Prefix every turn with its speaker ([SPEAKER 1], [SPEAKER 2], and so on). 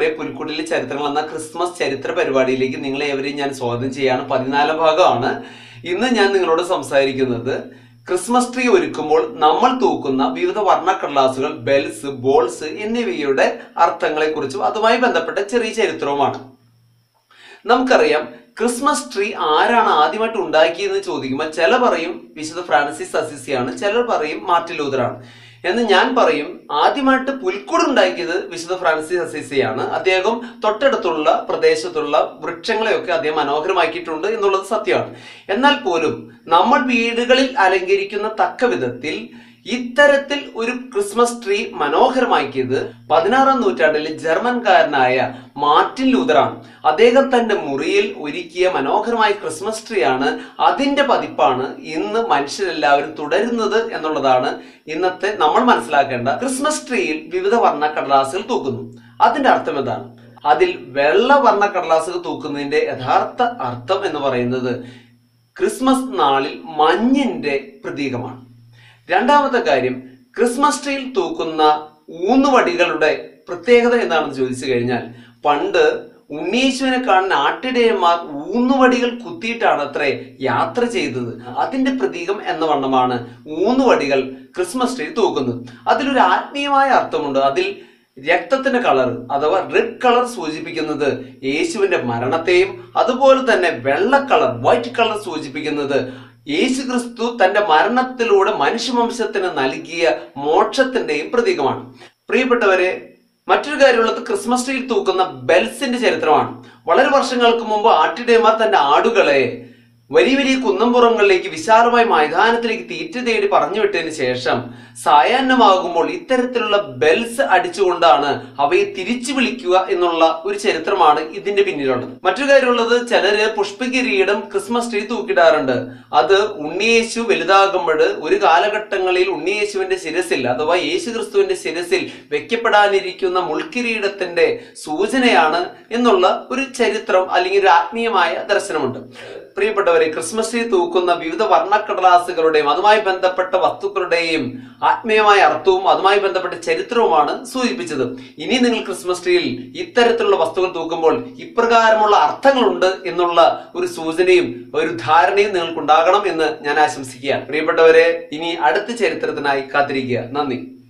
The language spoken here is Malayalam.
[SPEAKER 1] പ്രിയപ്പെട്ടവരെ പുൽക്കുടിലെ ചരിത്രങ്ങൾ എന്ന ക്രിസ്മസ് ചരിത്ര പരിപാടിയിലേക്ക് നിങ്ങളെ ഏവരെയും ഞാൻ സ്വാഗതം ചെയ്യാണ് പതിനാലാം ഭാഗമാണ് ഇന്ന് ഞാൻ നിങ്ങളോട് സംസാരിക്കുന്നത് ക്രിസ്മസ് ട്രീ ഒരുക്കുമ്പോൾ നമ്മൾ തൂക്കുന്ന വിവിധ വർണ്ണക്കടലാസുകൾ ബെൽസ് ബോൾസ് എന്നിവയുടെ അർത്ഥങ്ങളെ കുറിച്ചും അതുമായി ബന്ധപ്പെട്ട ചെറിയ ചരിത്രവുമാണ് നമുക്കറിയാം ക്രിസ്മസ് ട്രീ ആരാണ് ആദ്യമായിട്ട് ഉണ്ടാക്കിയതെന്ന് ചോദിക്കുമ്പോൾ ചില പറയും വിശുദ്ധ ഫ്രാൻസിസ് അസിസിയാണ് ചിലർ പറയും മാർട്ടിൻ ലൂതറാണ് എന്ന് ഞാൻ പറയും ആദ്യമായിട്ട് പുൽക്കൂട് ഉണ്ടാക്കിയത് വിശുദ്ധ ഫ്രാൻസിസ് അസിസിയാണ് അദ്ദേഹം തൊട്ടടുത്തുള്ള പ്രദേശത്തുള്ള വൃക്ഷങ്ങളെയൊക്കെ അദ്ദേഹം മനോഹരമാക്കിയിട്ടുണ്ട് എന്നുള്ളത് സത്യമാണ് എന്നാൽ പോലും നമ്മൾ വീടുകളിൽ അലങ്കരിക്കുന്ന തക്ക വിധത്തിൽ ഇത്തരത്തിൽ ഒരു ക്രിസ്മസ് ട്രീ മനോഹരമാക്കിയത് പതിനാറാം നൂറ്റാണ്ടിലെ ജർമ്മൻകാരനായ മാർട്ടിൻ ലൂതറാണ് അദ്ദേഹം തന്റെ മുറിയിൽ ഒരുക്കിയ മനോഹരമായ ക്രിസ്മസ് ട്രീ ആണ് അതിന്റെ പതിപ്പാണ് ഇന്ന് മനുഷ്യരെല്ലാവരും തുടരുന്നത് എന്നുള്ളതാണ് ഇന്നത്തെ നമ്മൾ മനസ്സിലാക്കേണ്ട ക്രിസ്മസ് ട്രീയിൽ വിവിധ വർണ്ണ കടലാസുകൾ തൂക്കുന്നു അതിന്റെ അർത്ഥം എന്താണ് അതിൽ വെള്ള വർണ്ണ കടലാസുകൾ തൂക്കുന്നതിന്റെ യഥാർത്ഥ അർത്ഥം എന്ന് പറയുന്നത് ക്രിസ്മസ് നാളിൽ മഞ്ഞിന്റെ പ്രതീകമാണ് രണ്ടാമത്തെ കാര്യം ക്രിസ്മസ് ട്രീയിൽ തൂക്കുന്ന ഊന്നുവടികളുടെ പ്രത്യേകത എന്താണെന്ന് ചോദിച്ചു കഴിഞ്ഞാൽ പണ്ട് ഉണ്ണീശുവിനെ കാണാൻ ആട്ടിടയന്മാർ ഊന്നുവടികൾ കുത്തിയിട്ടാണ് അത്രേ യാത്ര ചെയ്തത് അതിന്റെ പ്രതീകം എന്ന വണ്ണമാണ് ഊന്നുവടികൾ ക്രിസ്മസ് ട്രീ തൂക്കുന്നത് അതിലൊരു ആത്മീയമായ അർത്ഥമുണ്ട് അതിൽ രക്തത്തിന്റെ കളർ അഥവാ റെഡ് കളർ സൂചിപ്പിക്കുന്നത് യേശുവിന്റെ മരണത്തെയും അതുപോലെ തന്നെ വെള്ള കളർ വൈറ്റ് കളർ സൂചിപ്പിക്കുന്നത് യേശു ക്രിസ്തു തന്റെ മരണത്തിലൂടെ മനുഷ്യവംശത്തിന് നൽകിയ മോക്ഷത്തിന്റെയും പ്രതീകമാണ് പ്രിയപ്പെട്ടവരെ മറ്റൊരു കാര്യമുള്ളത് ക്രിസ്മസ് ട്രീയിൽ തൂക്കുന്ന ബെൽസിന്റെ ചരിത്രമാണ് വളരെ വർഷങ്ങൾക്ക് മുമ്പ് ആട്ടിടയന്മാർ തന്റെ ആടുകളെ വലിയ വലിയ കുന്നംപുറങ്ങളിലേക്ക് വിശാലമായ മൈതാനത്തിലേക്ക് തീറ്റ തേടി പറഞ്ഞു വിട്ടതിന് ശേഷം സായാഹ്നമാകുമ്പോൾ ഇത്തരത്തിലുള്ള ബെൽസ് അടിച്ചുകൊണ്ടാണ് അവയെ തിരിച്ചു വിളിക്കുക എന്നുള്ള ഒരു ചരിത്രമാണ് ഇതിന്റെ പിന്നിലുള്ളത് മറ്റൊരു കാര്യമുള്ളത് ചിലര് പുഷ്പകിരീടം ക്രിസ്മസ് ട്രീ തൂക്കിടാറുണ്ട് അത് ഉണ്ണിയേശു വലുതാകുമ്പോൾ ഒരു കാലഘട്ടങ്ങളിൽ ഉണ്ണിയേശുവിന്റെ ശിരസിൽ അഥവാ യേശു ക്രിസ്തുവിന്റെ ശിരസിൽ വെക്കപ്പെടാനിരിക്കുന്ന മുൾക്കിരീടത്തിന്റെ സൂചനയാണ് എന്നുള്ള ഒരു ചരിത്രം അല്ലെങ്കിൽ ഒരു ആത്മീയമായ ദർശനമുണ്ട് പ്രിയപ്പെട്ടവരെ ക്രിസ്മസ് ട്രീ തൂക്കുന്ന വിവിധ വർണ്ണക്കടലാസുകളുടെയും അതുമായി ബന്ധപ്പെട്ട വസ്തുക്കളുടെയും ആത്മീയമായ അർത്ഥവും അതുമായി ബന്ധപ്പെട്ട ചരിത്രവുമാണ് സൂചിപ്പിച്ചത് ഇനി നിങ്ങൾ ക്രിസ്മസ് ട്രീയിൽ ഇത്തരത്തിലുള്ള വസ്തുക്കൾ തൂക്കുമ്പോൾ ഇപ്രകാരമുള്ള അർത്ഥങ്ങളുണ്ട് എന്നുള്ള ഒരു സൂചനയും ഒരു ധാരണയും നിങ്ങൾക്കുണ്ടാകണം എന്ന് ഞാൻ ആശംസിക്കുക പ്രിയപ്പെട്ടവരെ ഇനി അടുത്ത ചരിത്രത്തിനായി കാത്തിരിക്കുക നന്ദി